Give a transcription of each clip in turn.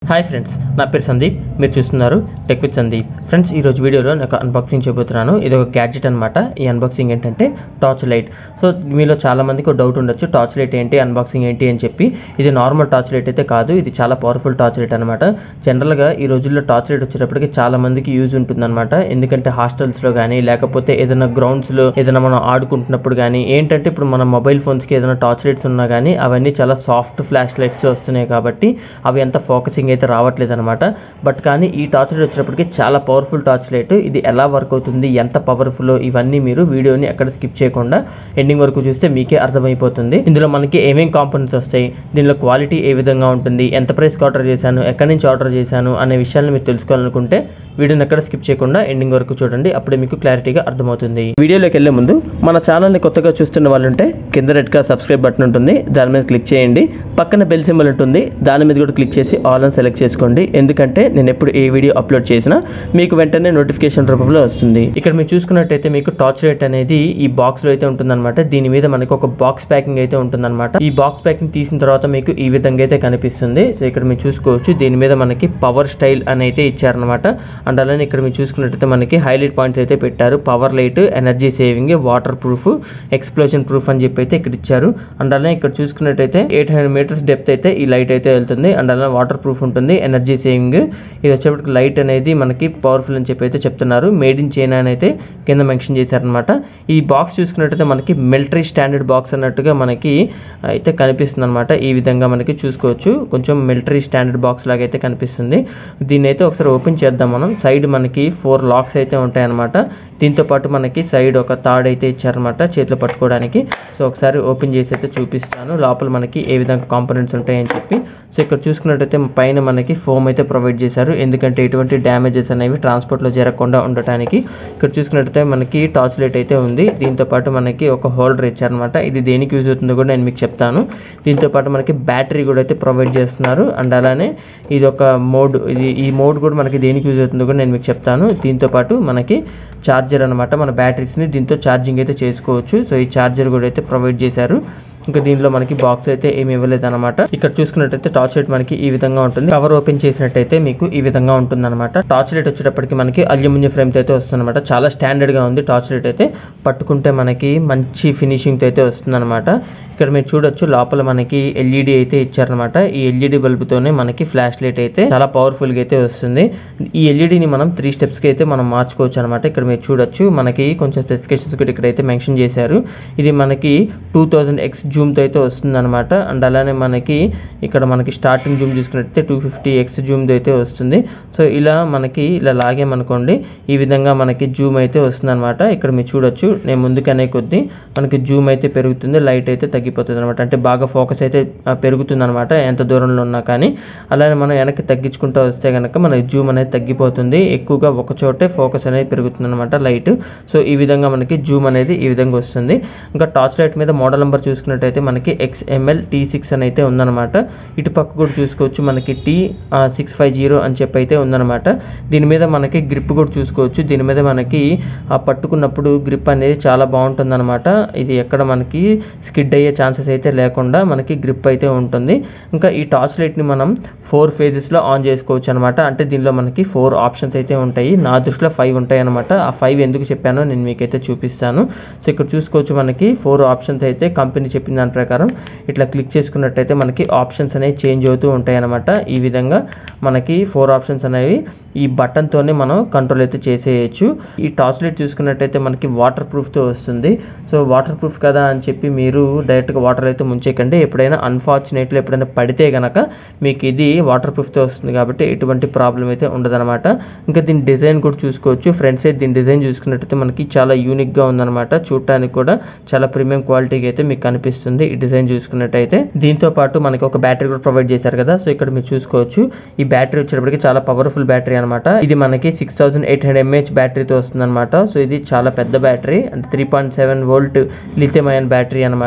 hi friends నా పేరు సందీప్ మీరు చూస్తున్నారు టెక్ విత్ సందీప్ ఫ్రెండ్స్ ఈరోజు వీడియోలో నాకు అన్బాక్సింగ్ చేయబోతున్నాను ఇది ఒక గ్యాడ్జెట్ అనమాట ఈ అన్బాక్సింగ్ ఏంటంటే టార్చ్ లైట్ సో మీలో చాలా మందికి ఒక డౌట్ ఉండొచ్చు టార్చ్ లైట్ ఏంటి అన్బాక్సింగ్ ఏంటి అని చెప్పి ఇది నార్మల్ టార్చ్ లైట్ అయితే కాదు ఇది చాలా పవర్ఫుల్ టార్చ్ లైట్ అనమాట జనరల్గా ఈ రోజుల్లో టార్చ్ లైట్ వచ్చేటప్పటికి చాలా మందికి యూజ్ ఉంటుందన్నమాట ఎందుకంటే హాస్టల్స్లో కానీ లేకపోతే ఏదైనా గ్రౌండ్స్లో ఏదైనా మనం ఆడుకుంటున్నప్పుడు కానీ ఏంటంటే ఇప్పుడు మన మొబైల్ ఫోన్స్కి ఏదైనా టార్చ్ లైట్స్ ఉన్నా కానీ అవన్నీ చాలా సాఫ్ట్ ఫ్లాష్ లైట్స్ వస్తున్నాయి కాబట్టి అవి ఎంత ఫోకసింగ్ అయితే రావట్లేదు అనమాట బట్ కానీ ఈ టార్చ్ లైట్ వచ్చేటప్పటికి చాలా పవర్ఫుల్ టార్చ్ లైట్ ఇది ఎలా వర్క్ అవుతుంది ఎంత పవర్ఫుల్ ఇవన్నీ మీరు వీడియోని ఎక్కడ స్కిప్ చేయకుండా ఎండింగ్ వరకు చూస్తే మీకే అర్థమైపోతుంది ఇందులో మనకి ఏమేం కాంపోనెంట్స్ వస్తాయి దీనిలో క్వాలిటీ ఏ విధంగా ఉంటుంది ఎంత ప్రైస్కి ఆర్డర్ చేశాను ఎక్కడి నుంచి ఆర్డర్ చేశాను అనే విషయాలను మీరు తెలుసుకోవాలనుకుంటే వీడియోని ఎక్కడ స్కిప్ చేయకుండా ఎండింగ్ వరకు చూడండి అప్పుడే మీకు క్లారిటీగా అర్థమవుతుంది వీడియోలోకి వెళ్ళే ముందు మన ఛానల్ని కొత్తగా చూస్తున్న వాళ్ళు ఉంటే కింద రెడ్ కలర్ సబ్స్క్రైబ్ బటన్ ఉంటుంది దాని మీద క్లిక్ చేయండి పక్కన బెల్ సింబల్ ఉంటుంది దాని మీద కూడా క్లిక్ చేసి ఆల్ అని సెలెక్ట్ చేసుకోండి ఎందుకంటే నేను ఎప్పుడు ఏ వీడియో అప్లోడ్ చేసినా మీకు వెంటనే నోటిఫికేషన్ రూపంలో వస్తుంది ఇక్కడ మీరు చూసుకున్నట్టయితే మీకు టార్చ్ లైట్ అనేది ఈ బాక్స్ లో అయితే ఉంటుందన్నమాట దీని మీద మనకి ఒక బాక్స్ ప్యాకింగ్ అయితే ఉంటుందన్నమాట ఈ బాక్స్ ప్యాకింగ్ తీసిన తర్వాత మీకు ఈ విధంగా అయితే కనిపిస్తుంది సో ఇక్కడ మీరు చూసుకోవచ్చు దీని మీద మనకి పవర్ స్టైల్ అని అయితే ఇచ్చారనమాట అండ్ అలానే ఇక్కడ మీరు చూసుకున్నట్టయితే మనకి హైలైట్ పాయింట్స్ అయితే పెట్టారు power light energy saving waterproof explosion proof అని చెప్పి అయితే ఇక్కడ ఇచ్చారు అండ్ అలానే ఇక్కడ చూసుకున్నట్టయితే ఎయిట్ హండ్రెడ్ మీటర్స్ డెప్త్ అయితే ఈ లైట్ అయితే వెళ్తుంది అండ్ అలానే వాటర్ ప్రూఫ్ ఉంటుంది ఎనర్జీ సేవింగ్ ఇది వచ్చేప్పటికి లైట్ అనేది మనకి పవర్ఫుల్ అని చెప్పి అయితే చెప్తున్నారు మేడ్ ఇన్ చైనా అని అయితే కింద మెన్షన్ చేశారనమాట ఈ బాక్స్ చూసుకున్నట్టయితే మనకి మిలిటరీ స్టాండర్డ్ బాక్స్ అన్నట్టుగా మనకి అయితే కనిపిస్తుంది అనమాట ఈ విధంగా మనకి చూసుకోవచ్చు కొంచెం మిలిటరీ స్టాండర్డ్ బాక్స్ లాగా అయితే కనిపిస్తుంది దీన్ని అయితే ఒకసారి ఓపెన్ చేద్దాం మనం సైడ్ మనకి ఫోర్ లాక్స్ అయితే ఉంటాయన్నమాట దీంతో పాటు మనకి సైడ్ ఒక తాడు అయితే ఇచ్చారనమాట చేతిలో పట్టుకోవడానికి సో ఒకసారి ఓపెన్ చేసి అయితే చూపిస్తాను లోపల మనకి ఏ విధంగా కాంపోనెంట్స్ ఉంటాయని చెప్పి సో ఇక్కడ చూసుకున్నట్టయితే పైన మనకి ఫోమ్ అయితే ప్రొవైడ్ చేశారు ఎందుకంటే ఎటువంటి డ్యామేజెస్ అనేవి ట్రాన్స్పోర్ట్లో జరగకుండా ఉండటానికి ఇక్కడ చూసుకున్నట్టయితే మనకి టార్చ్ లైట్ అయితే ఉంది దీంతో పాటు మనకి ఒక హోల్డర్ ఇచ్చారనమాట ఇది దేనికి యూజ్ అవుతుందో కూడా నేను మీకు చెప్తాను దీంతో పాటు మనకి బ్యాటరీ కూడా అయితే ప్రొవైడ్ చేస్తున్నారు అండ్ అలానే ఇది ఒక మోడ్ ఇది ఈ మోడ్ కూడా మనకి దేనికి యూజ్ అవుతుందో కూడా నేను మీకు చెప్తాను దీంతో పాటు మనకి ఛార్జర్ అనమాట మన బ్యాటరీస్ని దీంతో ఛార్జింగ్ అయితే చేసుకోవచ్చు సో ఈ ఛార్జర్ కూడా అయితే ప్రొవైడ్ చేశారు ఇంకా దీనిలో మనకి బాక్స్ అయితే ఏమి ఇవ్వలేదు అనమాట ఇక్కడ చూసుకున్నట్టయితే టార్చ్ లైట్ మనకి ఈ విధంగా ఉంటుంది కవర్ ఓపెన్ చేసినట్టయితే మీకు ఈ విధంగా ఉంటుంది అనమాట టార్చ్ లైట్ వచ్చేటప్పటికి మనకి అల్యూమినియం ఫ్రేమ్ అయితే వస్తుంది అనమాట చాలా స్టాండర్డ్ గా ఉంది టార్చ్ లైట్ అయితే పట్టుకుంటే మనకి మంచి ఫినిషింగ్ అయితే వస్తుంది అనమాట ఇక్కడ మీరు చూడొచ్చు లోపల మనకి ఎల్ఈడి అయితే ఇచ్చారనమాట ఈ ఎల్ఈడి బల్బుతోనే మనకి ఫ్లాష్ లైట్ అయితే చాలా పవర్ఫుల్ గా అయితే వస్తుంది ఈ ఎల్ఈడిని మనం త్రీ స్టెప్స్ కి అయితే మనం మార్చుకోవచ్చు అనమాట ఇక్కడ మీరు చూడొచ్చు మనకి కొంచెం స్పెసిఫికేషన్స్ కూడా ఇక్కడ అయితే మెన్షన్ చేశారు ఇది మనకి టూ థౌజండ్ ఎక్స్ జూమ్తో అయితే వస్తుంది అనమాట అండ్ అలానే మనకి ఇక్కడ మనకి స్టార్టింగ్ జూమ్ చూసుకున్నట్టయితే టూ ఫిఫ్టీ ఎక్స్ జూమ్తో అయితే వస్తుంది సో ఇలా మనకి ఇలా లాగేమనుకోండి ఈ విధంగా మనకి జూమ్ అయితే వస్తుంది అనమాట ఇక్కడ మీరు చూడొచ్చు నేను ముందుకనే కొద్దీ మనకి జూమ్ అయితే పెరుగుతుంది లైట్ అయితే తగ్గిపోతుంది అనమాట అంటే బాగా ఫోకస్ అయితే పెరుగుతుంది అనమాట ఎంత దూరంలో ఉన్నా కానీ అలానే మనం వెనక్కి తగ్గించుకుంటూ వస్తే కనుక మన జూమ్ అనేది తగ్గిపోతుంది ఎక్కువగా ఒక చోటే ఫోకస్ అనేది పెరుగుతుంది అనమాట లైట్ సో ఈ విధంగా మనకి జూమ్ అనేది ఈ విధంగా వస్తుంది ఇంకా టార్చ్ లైట్ మీద మోడల్ నెంబర్ చూసుకున్నట్టయితే మనకి ఎక్స్ఎంఎల్ టీ సిక్స్ అని అయితే ఉందన్నమాట ఇటు పక్క కూడా చూసుకోవచ్చు మనకి టీ సిక్స్ ఫైవ్ జీరో అని చెప్పి అయితే ఉందన్నమాట దీని మీద మనకి గ్రిప్ కూడా చూసుకోవచ్చు దీని మీద మనకి ఆ పట్టుకున్నప్పుడు గ్రిప్ అనేది చాలా బాగుంటుంది ఇది ఎక్కడ మనకి స్కిడ్ అయ్యే ఛాన్సెస్ అయితే లేకుండా మనకి గ్రిప్ అయితే ఉంటుంది ఇంకా ఈ టార్చ్ లైట్ని మనం ఫోర్ ఫేజెస్లో ఆన్ చేసుకోవచ్చు అనమాట అంటే దీనిలో మనకి ఫోర్ ఆప్షన్స్ అయితే ఉంటాయి నా దృష్టిలో ఫైవ్ ఉంటాయి అనమాట ఆ ఫైవ్ ఎందుకు చెప్పానో నేను మీకైతే చూపిస్తాను సో ఇక్కడ చూసుకోవచ్చు మనకి ఫోర్ ఆప్షన్స్ అయితే కంపెనీ చెప్పిన దాని ప్రకారం ఇట్లా క్లిక్ చేసుకున్నట్టయితే మనకి ఆప్షన్స్ అనేవి చేంజ్ అవుతూ ఉంటాయి అనమాట ఈ విధంగా మనకి ఫోర్ ఆప్షన్స్ అనేవి ఈ బటన్తోనే మనం కంట్రోల్ అయితే చేసేయచ్చు ఈ టార్చ్ లైట్ చూసుకున్నట్టయితే మనకి వాటర్ ప్రూఫ్తో వస్తుంది సో వాటర్ ప్రూఫ్ కదా అని చెప్పి మీరు డైరెక్ట్గా వాటర్ అయితే ముంచేయకండి ఎప్పుడైనా అన్ఫార్చునేట్లీ ఎప్పుడైనా పడితే గనక మీకు ఇది వాటర్ ప్రూఫ్తో వస్తుంది కాబట్టి ఎటువంటి ప్రాబ్లం అయితే ఉండదన్నమాట ఇంకా దీని డిజైన్ కూడా చూసుకోవచ్చు ఫ్రంట్ సైడ్ దీని డిజైన్ చూసుకున్నట్టయితే మనకి చాలా యూనిక్గా ఉందన్నమాట చూడటానికి కూడా చాలా ప్రీమియం క్వాలిటీకి అయితే మీకు కనిపిస్తుంది ఈ డిజైన్ చూసుకున్నట్టయితే దీంతో పాటు మనకి ఒక బ్యాటరీ కూడా ప్రొవైడ్ చేశారు కదా సో ఇక్కడ మీరు చూసుకోవచ్చు ఈ బ్యాటరీ వచ్చేటప్పటికి చాలా పవర్ఫుల్ బ్యాటరీ అనమాట ఇది మనకి six thousand eight hundred mAh బ్యాటరీతో వస్తుంది అనమాట సో ఇది చాలా పెద్ద బ్యాటరీ అంటే three point seven volt lithium ion battery అనమాట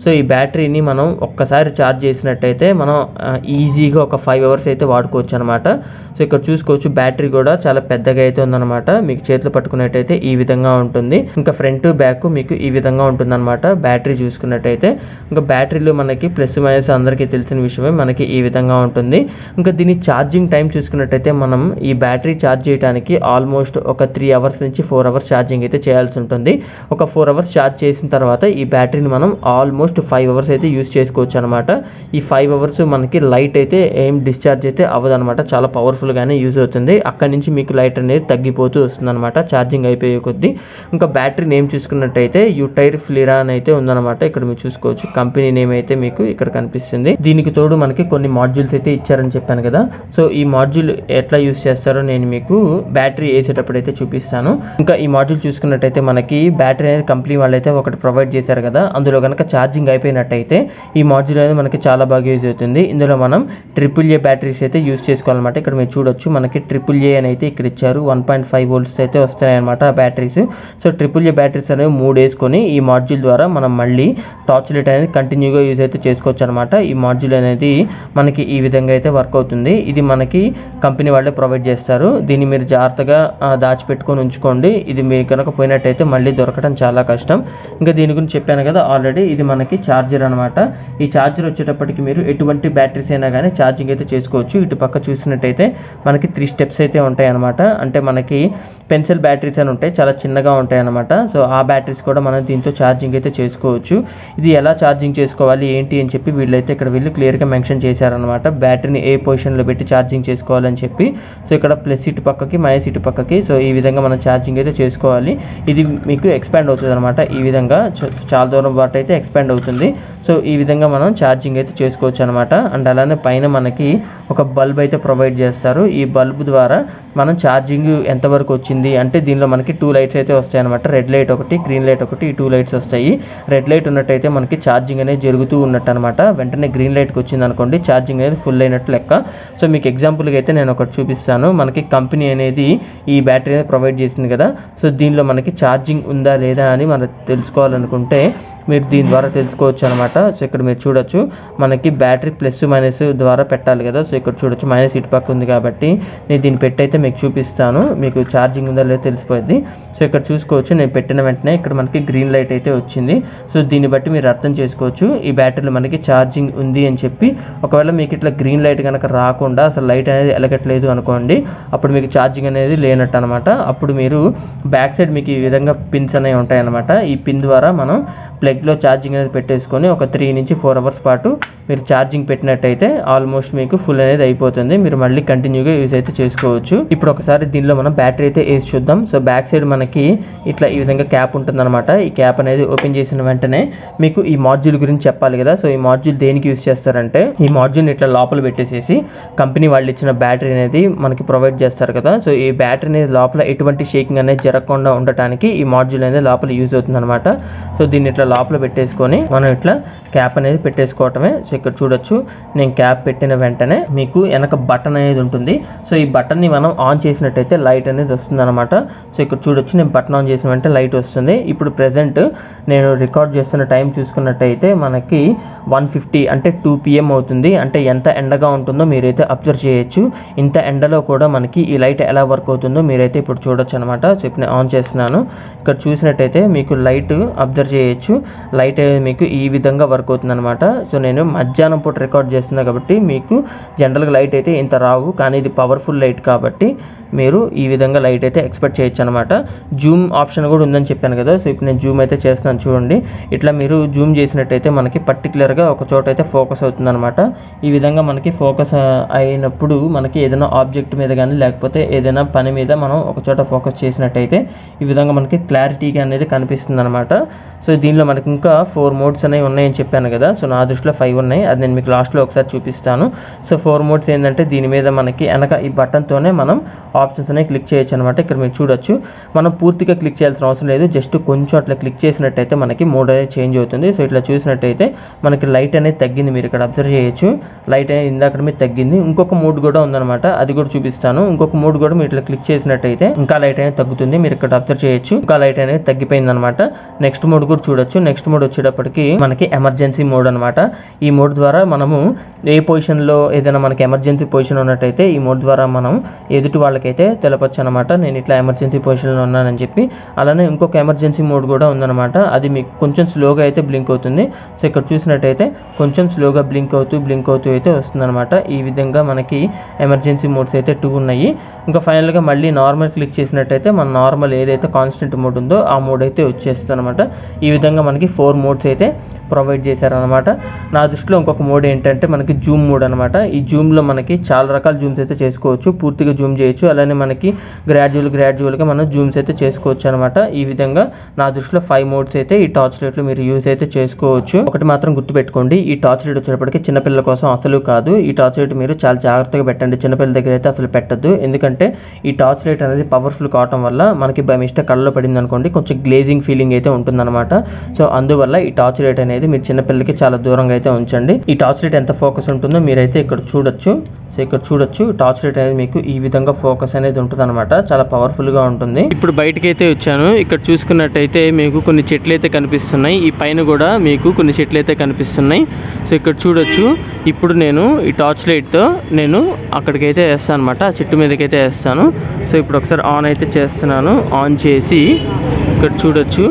సో ఈ బ్యాటరీని మనం ఒక్కసారి ఛార్జ్ చేసినట్టయితే మనం ఆ, ఈజీగా ఒక ఫైవ్ అవర్స్ అయితే వాడుకోవచ్చు అనమాట సో ఇక్కడ చూసుకోవచ్చు బ్యాటరీ కూడా చాలా పెద్దగా అయితే ఉందన్నమాట మీకు చేతిలో పట్టుకున్నట్టయితే ఈ విధంగా ఉంటుంది ఇంకా ఫ్రంట్ బ్యాక్ మీకు ఈ విధంగా ఉంటుంది అనమాట బ్యాటరీ చూసుకున్నట్టయితే ఇంకా బ్యాటరీలో మనకి ప్లస్ మైనస్ అందరికీ తెలిసిన విషయమే మనకి ఈ విధంగా ఉంటుంది ఇంకా దీని ఛార్జింగ్ టైం చూసుకున్నట్టయితే మనం ఈ బ్యాటరీ ఛార్జ్ చేయడానికి ఆల్మోస్ట్ ఒక త్రీ అవర్స్ నుంచి ఫోర్ అవర్స్ ఛార్జింగ్ అయితే చేయాల్సి ఉంటుంది ఒక ఫోర్ అవర్స్ ఛార్జ్ చేసిన తర్వాత ఈ బ్యాటరీని మనం ఆల్మోస్ట్ ఫైవ్ అవర్స్ అయితే యూస్ చేసుకోవచ్చు అనమాట ఈ ఫైవ్ అవర్స్ మనకి లైట్ అయితే ఏం డిశ్చార్జ్ అయితే అవ్వదు అనమాట చాలా పవర్ఫుల్గానే యూజ్ అవుతుంది అక్కడి నుంచి మీకు లైట్ అనేది తగ్గిపోతూ వస్తుంది అనమాట ఛార్జింగ్ అయిపోయే కొద్దీ ఇంకా బ్యాటరీ నేమ్ చూసుకున్నట్టయితే యూటైర్ ఫ్లిరా అని అయితే ఉందన్నమాట ఇక్కడ మీరు చూసుకోవచ్చు కంపెనీ నేమ్ అయితే మీకు ఇక్కడ కనిపిస్తుంది దీనికి తోడు మనకి కొన్ని మాడ్యూల్స్ అయితే ఇచ్చారని చెప్పాను కదా సో ఈ మాడ్యూల్ ఎట్లా యూస్ చేస్తారో నేను మీకు బ్యాటరీ వేసేటప్పుడు అయితే చూపిస్తాను ఇంకా ఈ మాడ్యూల్ చూసుకున్నట్టయితే మనకి బ్యాటరీ అనేది కంపెనీ వాళ్ళైతే ఒకటి ప్రొవైడ్ చేశారు కదా అందులో కనుక ఛార్జింగ్ అయిపోయినట్టయితే ఈ మాడ్యూల్ అనేది మనకి చాలా బాగా యూజ్ అవుతుంది ఇందులో మనం ట్రిపుల్ ఏ బ్యాటరీస్ అయితే యూస్ చేసుకోవాలన్నమాట ఇక్కడ మీరు చూడొచ్చు మనకి ట్రిపుల్ ఏ అని అయితే ఇక్కడ ఇచ్చారు వన్ పాయింట్ ఫైవ్ వోల్ట్స్ అయితే వస్తాయి అనమాట ఆ batteries so triple A batteries అనేవి మూడు వేసుకొని ఈ మాడ్యూల్ ద్వారా మనం మళ్ళీ టార్చ్ లైట్ అనేది కంటిన్యూగా యూజ్ అయితే చేసుకోవచ్చు అనమాట ఈ మాడ్యూల్ అనేది మనకి ఈ విధంగా అయితే వర్క్ అవుతుంది ఇది మనకి కంపెనీ వాళ్ళే ప్రొవైడ్ చేస్తారు దీన్ని మీరు జాగ్రత్తగా ఆ, దాచిపెట్టుకొని ఉంచుకోండి ఇది మీకు కనుక పోయినట్టయితే మళ్ళీ దొరకడం చాలా కష్టం ఇంకా దీని గురించి చెప్పాను కదా ఆల్రెడీ ఇది మనకి ఛార్జర్ అనమాట ఈ ఛార్జర్ వచ్చేటప్పటికి మీరు ఎటువంటి బ్యాటరీస్ అయినా కానీ ఛార్జింగ్ అయితే చేసుకోవచ్చు ఇటు పక్క చూసినట్టయితే మనకి త్రీ స్టెప్స్ అయితే ఉంటాయి అనమాట అంటే మనకి పెన్సిల్ బ్యాటరీస్ అని ఉంటాయి చాలా చిన్నగా ఉంటాయి అనమాట సో ఆ బ్యాటరీస్ కూడా మనం దీంతో ఛార్జింగ్ అయితే చేసుకోవచ్చు ఇది ఎలా ఛార్జింగ్ చేసుకోవాలి ఏంటి అని చెప్పి వీళ్ళైతే ఇక్కడ వీళ్ళు క్లియర్గా మెన్షన్ చేశారనమాట బ్యాటరీని ఏ పొజిషన్లో పెట్టి ఛార్జింగ్ చేసుకోవాలని చెప్పి సో ఇక్కడ ప్లస్ ఇటు పక్కకి మైనస్ ఇటు పక్కకి సో ఈ విధంగా మనం ఛార్జింగ్ అయితే చేసుకోవాలి ఇది మీకు ఎక్స్పాండ్ అవుతుంది అనమాట ఈ విధంగా చ- చాలా దూరం పాటు అయితే ఎక్స్పాండ్ అవుతుంది సో ఈ విధంగా మనం ఛార్జింగ్ అయితే చేసుకోవచ్చు అనమాట అండ్ అలానే పైన మనకి ఒక బల్బ్ అయితే ప్రొవైడ్ చేస్తారు ఈ బల్బ్ ద్వారా మనం ఛార్జింగ్ ఎంతవరకు వచ్చింది అంటే దీనిలో మనకి టూ లైట్స్ అయితే వస్తాయి అనమాట రెడ్ లైట్ ఒకటి గ్రీన్ లైట్ ఒకటి ఈ టూ లైట్స్ వస్తాయి రెడ్ లైట్ ఉన్నట్టయితే మనకి ఛార్జింగ్ అనేది జరుగుతూ ఉన్నట్టు అనమాట వెంటనే గ్రీన్ లైట్కి వచ్చింది అనుకోండి ఛార్జింగ్ అనేది ఫుల్ అయినట్టు లెక్క సో మీకు ఎగ్జాంపుల్గా అయితే నేను ఒకటి చూపిస్తాను మనకి కంపెనీ అనేది ఈ బ్యాటరీ అనేది ప్రొవైడ్ చేసింది కదా సో దీనిలో మనకి ఛార్జింగ్ ఉందా లేదా అని మనం తెలుసుకోవాలనుకుంటే మీరు దీని ద్వారా తెలుసుకోవచ్చు అనమాట సో ఇక్కడ మీరు చూడొచ్చు మనకి బ్యాటరీ ప్లస్ మైనస్ ద్వారా పెట్టాలి కదా సో ఇక్కడ చూడొచ్చు మైనస్ ఇటు పక్క ఉంది కాబట్టి నేను దీన్ని పెట్టి అయితే మీకు చూపిస్తాను మీకు ఛార్జింగ్ ఉందా లేదో తెలిసిపోద్ది సో ఇక్కడ చూసుకోవచ్చు నేను పెట్టిన వెంటనే ఇక్కడ మనకి గ్రీన్ లైట్ అయితే వచ్చింది సో దీన్ని బట్టి మీరు అర్థం చేసుకోవచ్చు ఈ బ్యాటరీలో మనకి ఛార్జింగ్ ఉంది అని చెప్పి ఒకవేళ మీకు ఇట్లా గ్రీన్ లైట్ కనుక రాకుండా అసలు లైట్ అనేది ఎలగట్లేదు అనుకోండి అప్పుడు మీకు ఛార్జింగ్ అనేది లేనట్టు అనమాట అప్పుడు మీరు బ్యాక్ సైడ్ మీకు ఈ విధంగా పిన్స్ అనేవి ఉంటాయి అనమాట ఈ పిన్ ద్వారా మనం ప్లగ్లో ఛార్జింగ్ అనేది పెట్టేసుకొని ఒక త్రీ నుంచి ఫోర్ అవర్స్ పాటు మీరు ఛార్జింగ్ పెట్టినట్టయితే ఆల్మోస్ట్ మీకు ఫుల్ అనేది అయిపోతుంది మీరు మళ్ళీ కంటిన్యూగా యూజ్ అయితే చేసుకోవచ్చు ఇప్పుడు ఒకసారి దీనిలో మనం బ్యాటరీ అయితే వేసి చూద్దాం సో బ్యాక్ సైడ్ మనకి ఇట్లా ఈ విధంగా క్యాప్ ఉంటుందన్నమాట ఈ క్యాప్ అనేది ఓపెన్ చేసిన వెంటనే మీకు ఈ మాడ్యూల్ గురించి చెప్పాలి కదా సో ఈ మాడ్యూల్ దేనికి యూజ్ చేస్తారంటే ఈ మాడ్యూల్ ఇట్లా లోపల పెట్టేసేసి కంపెనీ వాళ్ళు ఇచ్చిన బ్యాటరీ అనేది మనకి ప్రొవైడ్ చేస్తారు కదా సో ఈ బ్యాటరీ అనేది లోపల ఎటువంటి షేకింగ్ అనేది జరగకుండా ఉండటానికి ఈ మాడ్యూల్ అనేది లోపల యూజ్ అవుతుంది అనమాట సో దీన్ని ఇట్లా లోపల పెట్టేసుకొని మనం ఇట్లా క్యాప్ అనేది పెట్టేసుకోవటమే సో ఇక్కడ చూడొచ్చు నేను క్యాప్ పెట్టిన వెంటనే మీకు వెనక బటన్ అనేది ఉంటుంది సో ఈ బటన్ని మనం ఆన్ చేసినట్టయితే లైట్ అనేది వస్తుంది అనమాట సో ఇక్కడ చూడొచ్చు నేను బటన్ ఆన్ చేసిన వెంటనే లైట్ వస్తుంది ఇప్పుడు ప్రెసెంట్ నేను రికార్డ్ చేస్తున్న టైం చూసుకున్నట్టయితే మనకి వన్ ఫిఫ్టీ అంటే టూ పిఎం అవుతుంది అంటే ఎంత ఎండగా ఉంటుందో మీరైతే అబ్జర్వ్ చేయొచ్చు ఇంత ఎండలో కూడా మనకి ఈ లైట్ ఎలా వర్క్ అవుతుందో మీరైతే ఇప్పుడు చూడొచ్చు అనమాట సో ఇప్పుడు నేను ఆన్ చేస్తున్నాను ఇక్కడ చూసినట్టయితే మీకు లైట్ అబ్జర్వ్ చేయొచ్చు లైట్ అనేది మీకు ఈ విధంగా వర్క్ అవుతుంది అనమాట సో నేను మధ్యాహ్నం పూట రికార్డ్ చేస్తున్నా కాబట్టి మీకు జనరల్గా లైట్ అయితే ఇంత రావు కానీ ఇది పవర్ఫుల్ లైట్ కాబట్టి మీరు ఈ విధంగా లైట్ అయితే ఎక్స్పెక్ట్ చేయొచ్చు అనమాట జూమ్ ఆప్షన్ కూడా ఉందని చెప్పాను కదా సో ఇప్పుడు నేను జూమ్ అయితే చేస్తున్నాను చూడండి ఇట్లా మీరు జూమ్ చేసినట్టయితే మనకి పర్టికులర్గా ఒక చోట అయితే ఫోకస్ అవుతుంది అనమాట ఈ విధంగా మనకి ఫోకస్ అయినప్పుడు మనకి ఏదైనా ఆబ్జెక్ట్ మీద కానీ లేకపోతే ఏదైనా పని మీద మనం ఒక చోట ఫోకస్ చేసినట్టయితే ఈ విధంగా మనకి క్లారిటీగా అనేది కనిపిస్తుంది అనమాట సో దీనిలో మనకి ఇంకా ఫోర్ మోడ్స్ అనేవి ఉన్నాయని చెప్పాను కదా సో నా దృష్టిలో ఫైవ్ ఉన్నాయి అది నేను మీకు లాస్ట్లో ఒకసారి చూపిస్తాను సో ఫోర్ మోడ్స్ ఏంటంటే దీని మీద మనకి వెనక ఈ బటన్తోనే మనం ఆప్షన్స్ అనేవి క్లిక్ చేయొచ్చు అనమాట ఇక్కడ మీరు చూడొచ్చు మనం పూర్తిగా క్లిక్ చేయాల్సిన అవసరం లేదు జస్ట్ కొంచెం అట్లా క్లిక్ చేసినట్టయితే మనకి మోడ్ అనేది చేంజ్ అవుతుంది సో ఇట్లా చూసినట్టయితే మనకి లైట్ అనేది తగ్గింది మీరు ఇక్కడ అబ్జర్వ్ చేయొచ్చు లైట్ అనేది ఇందాక మీద తగ్గింది ఇంకొక మూడ్ కూడా ఉందన్నమాట అది కూడా చూపిస్తాను ఇంకొక మూడ్ కూడా మీరు ఇట్లా క్లిక్ చేసినట్టయితే ఇంకా లైట్ అనేది తగ్గుతుంది మీరు ఇక్కడ అబ్జర్వ్ చేయొచ్చు ఇంకా లైట్ అనేది తగ్గిపోయింది అనమాట నెక్స్ట్ మోడ్ కూడా చూడొచ్చు నెక్స్ట్ మోడ్ వచ్చేటప్పటికి మనకి ఎమర్జెన్సీ మోడ్ అనమాట ఈ మోడ్ ద్వారా మనము ఏ పొజిషన్లో ఏదైనా మనకి ఎమర్జెన్సీ పొజిషన్ ఉన్నట్టయితే ఈ మోడ్ ద్వారా మనం ఎదుటి వాళ్ళకైతే తెలపచ్చు అనమాట నేను ఇట్లా ఎమర్జెన్సీ పొజిషన్లో ఉన్నానని చెప్పి అలానే ఇంకొక ఎమర్జెన్సీ మోడ్ కూడా ఉందన్నమాట అది మీకు కొంచెం స్లోగా అయితే బ్లింక్ అవుతుంది సో ఇక్కడ చూసినట్టయితే కొంచెం స్లోగా బ్లింక్ అవుతూ బ్లింక్ అవుతూ అయితే వస్తుందన్నమాట ఈ విధంగా మనకి ఎమర్జెన్సీ మోడ్స్ అయితే టూ ఉన్నాయి ఇంకా ఫైనల్గా మళ్ళీ నార్మల్ క్లిక్ చేసినట్టయితే మన నార్మల్ ఏదైతే కాన్స్టెంట్ మోడ్ ఉందో ఆ మోడ్ అయితే వచ్చేస్తుంది అనమాట ఈ విధంగా మనకి ఫోర్ మోడ్స్ అయితే ప్రొవైడ్ చేశారనమాట నా దృష్టిలో ఇంకొక మోడ్ ఏంటంటే మనకి జూమ్ మోడ్ అనమాట ఈ జూమ్లో మనకి చాలా రకాల జూమ్స్ అయితే చేసుకోవచ్చు పూర్తిగా జూమ్ చేయొచ్చు అలానే మనకి గ్రాడ్యువల్ గ్రాడ్యువల్గా మనం జూమ్స్ అయితే చేసుకోవచ్చు అనమాట ఈ విధంగా నా దృష్టిలో ఫైవ్ మోడ్స్ అయితే ఈ టార్చ్ లైట్లో మీరు యూజ్ అయితే చేసుకోవచ్చు ఒకటి మాత్రం గుర్తుపెట్టుకోండి ఈ టార్చ్ లైట్ వచ్చేటప్పటికి చిన్నపిల్లల కోసం అసలు కాదు ఈ టార్చ్ లైట్ మీరు చాలా జాగ్రత్తగా పెట్టండి చిన్నపిల్లల దగ్గర అయితే అసలు పెట్టద్దు ఎందుకంటే ఈ టార్చ్ లైట్ అనేది పవర్ఫుల్ కావటం వల్ల మనకి బై మిస్టేక్ కళ్ళలో పడింది అనుకోండి కొంచెం గ్లేజింగ్ ఫీలింగ్ అయితే ఉంటుందన్నమాట సో అందువల్ల ఈ టార్చ్ లైట్ అనేది మీరు చిన్నపిల్లలకి చాలా దూరంగా అయితే ఉంచండి ఈ టార్చ్ లైట్ ఎంత ఫోకస్ ఉంటుందో మీరైతే ఇక్కడ చూడొచ్చు సో ఇక్కడ చూడొచ్చు టార్చ్ లైట్ అనేది మీకు ఈ విధంగా ఫోకస్ అనేది ఉంటుంది అనమాట చాలా పవర్ఫుల్ గా ఉంటుంది ఇప్పుడు బయటకి అయితే వచ్చాను ఇక్కడ చూసుకున్నట్టయితే మీకు కొన్ని చెట్లు అయితే కనిపిస్తున్నాయి ఈ పైన కూడా మీకు కొన్ని చెట్లు అయితే కనిపిస్తున్నాయి సో ఇక్కడ చూడొచ్చు ఇప్పుడు నేను ఈ టార్చ్ లైట్తో నేను అక్కడికైతే వేస్తాను అనమాట ఆ చెట్టు మీదకైతే వేస్తాను సో ఇప్పుడు ఒకసారి ఆన్ అయితే చేస్తున్నాను ఆన్ చేసి ఇక్కడ చూడొచ్చు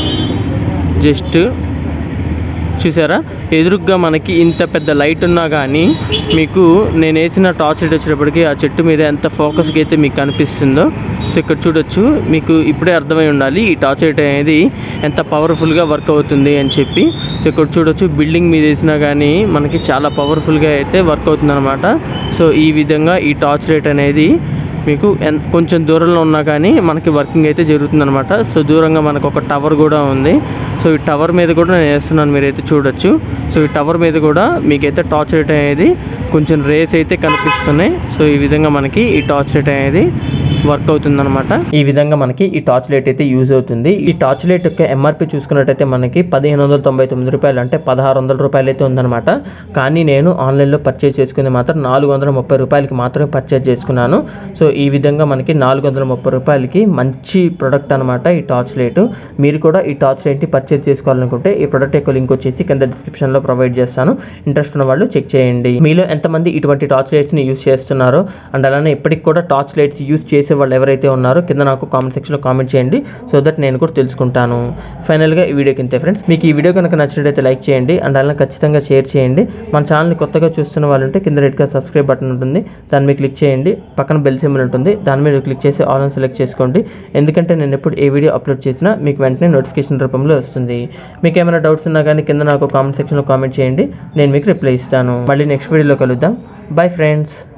జస్ట్ చూసారా ఎదురుగ్గా మనకి ఇంత పెద్ద లైట్ ఉన్నా కానీ మీకు నేను వేసిన టార్చ్ లైట్ వచ్చేటప్పటికి ఆ చెట్టు మీద ఎంత ఫోకస్గా అయితే మీకు కనిపిస్తుందో సో ఇక్కడ చూడొచ్చు మీకు ఇప్పుడే అర్థమై ఉండాలి ఈ టార్చ్ లైట్ అనేది ఎంత పవర్ఫుల్గా వర్క్ అవుతుంది అని చెప్పి సో ఇక్కడ చూడొచ్చు బిల్డింగ్ మీద వేసినా కానీ మనకి చాలా పవర్ఫుల్గా అయితే వర్క్ అవుతుంది అనమాట సో ఈ విధంగా ఈ టార్చ్ లైట్ అనేది మీకు ఎన్ కొంచెం దూరంలో ఉన్నా కానీ మనకి వర్కింగ్ అయితే జరుగుతుంది అనమాట సో దూరంగా మనకు ఒక టవర్ కూడా ఉంది సో ఈ టవర్ మీద కూడా నేను వేస్తున్నాను మీరైతే చూడొచ్చు సో ఈ టవర్ మీద కూడా మీకైతే టార్చ్ లైట్ అనేది కొంచెం రేస్ అయితే కనిపిస్తున్నాయి సో ఈ విధంగా మనకి ఈ టార్చ్ లైట్ అనేది వర్క్ అవుతుంది అనమాట ఈ విధంగా మనకి ఈ టార్చ్ లైట్ అయితే యూజ్ అవుతుంది ఈ టార్చ్ లైట్ యొక్క ఎంఆర్పి చూసుకున్నట్టయితే మనకి పదిహేను వందల తొంభై తొమ్మిది రూపాయలు అంటే పదహారు వందల రూపాయలు అయితే ఉందన్నమాట కానీ నేను ఆన్లైన్లో పర్చేజ్ చేసుకుంది మాత్రం నాలుగు వందల ముప్పై రూపాయలకి మాత్రమే పర్చేజ్ చేసుకున్నాను సో ఈ విధంగా మనకి నాలుగు వందల ముప్పై రూపాయలకి మంచి ప్రొడక్ట్ అనమాట ఈ టార్చ్ లైట్ మీరు కూడా ఈ టార్చ్ లైట్ని పర్చేజ్ చేసుకోవాలనుకుంటే ఈ ప్రొడక్ట్ యొక్క లింక్ వచ్చేసి కింద డిస్క్రిప్షన్లో ప్రొవైడ్ చేస్తాను ఇంట్రెస్ట్ ఉన్న వాళ్ళు చెక్ చేయండి మీలో ఎంతమంది ఇటువంటి టార్చ్ లైట్స్ని యూస్ చేస్తున్నారో అండ్ అలానే ఇప్పటికి కూడా టార్చ్ లైట్స్ యూస్ చేసే వాళ్ళు ఎవరైతే ఉన్నారో కింద నాకు కామెంట్ సెక్షన్లో కామెంట్ చేయండి సో దట్ నేను కూడా తెలుసుకుంటాను ఫైనల్గా ఈ వీడియోకి ఇంతే ఫ్రెండ్స్ మీకు ఈ వీడియో కనుక నచ్చినట్టయితే లైక్ చేయండి అండ్ అలానే ఖచ్చితంగా షేర్ చేయండి మన ఛానల్ని కొత్తగా చూస్తున్న వాళ్ళు ఉంటే కింద రెడ్గా సబ్స్క్రైబ్ బటన్ ఉంటుంది దాని మీద క్లిక్ చేయండి పక్కన బెల్ సింబల్ ఉంటుంది దాని మీద క్లిక్ చేసి ఆల్ అని సెలెక్ట్ చేసుకోండి ఎందుకంటే నేను ఎప్పుడు ఏ వీడియో అప్లోడ్ చేసినా మీకు వెంటనే నోటిఫికేషన్ రూపంలో వస్తుంది మీకు ఏమైనా డౌట్స్ ఉన్నా కానీ కింద నాకు కామెంట్ సెక్షన్లో కామెంట్ చేయండి నేను మీకు రిప్లై ఇస్తాను మళ్ళీ నెక్స్ట్ వీడియోలో కలుద్దాం బై ఫ్రెండ్స్